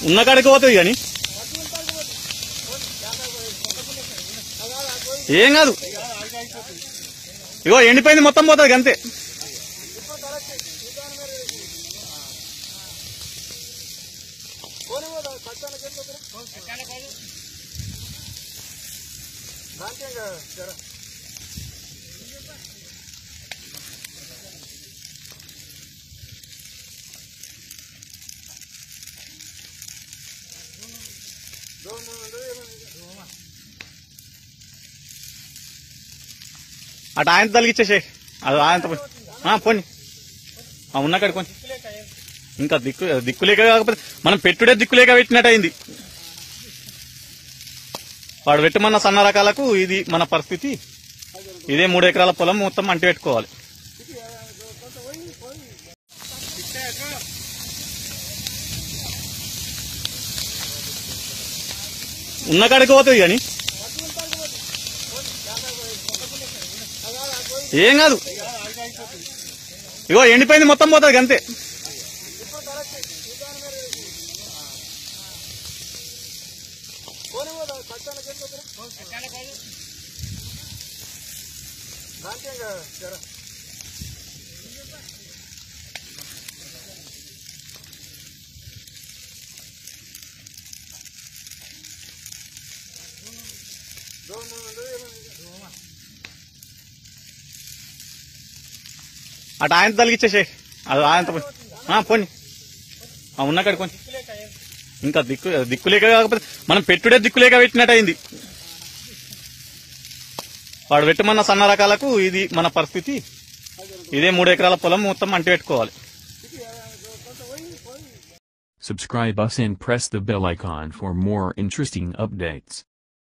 ఉన్న కాడికి పోతుంది కానీ ఏం కాదు ఇగో ఎండిపోయింది మొత్తం పోతుంది అంతే అటు ఆయన తలిగిచ్చేసే అది ఆయనతో పోయి. ఆ, పోని ఆ, ఉన్న కాడికి పోని ఇంకా దిక్కు దిక్కులేక కాకపోతే మనం పెట్టుడే దిక్కులేక పెట్టినట్టు అయింది వాడు పెట్టమన్న సన్న రకాలకు ఇది మన పరిస్థితి ఇదే మూడు ఎకరాల పొలం మొత్తం అంటి పెట్టుకోవాలి ఉన్న కాడికి పోతుంది కానీ ఏం కాదు ఇగో ఎండిపోయింది మొత్తం పోతుంది అంతే అటు ఆయన తలిగిచ్చేసే అది ఆయనతో పోయి. ఆ, పోని ఆ, ఉన్న కాడికి పోని ఇంకా దిక్కు దిక్కులేక కాకపోతే మనం పెట్టుడే దిక్కులేక పెట్టినట్టు అయింది వాడు పెట్టమన్న సన్న రకాలకు ఇది మన పరిస్థితి ఇదే మూడు ఎకరాల పొలం మొత్తం అంటి పెట్టుకోవాలి Subscribe us and press the bell icon for more interesting updates.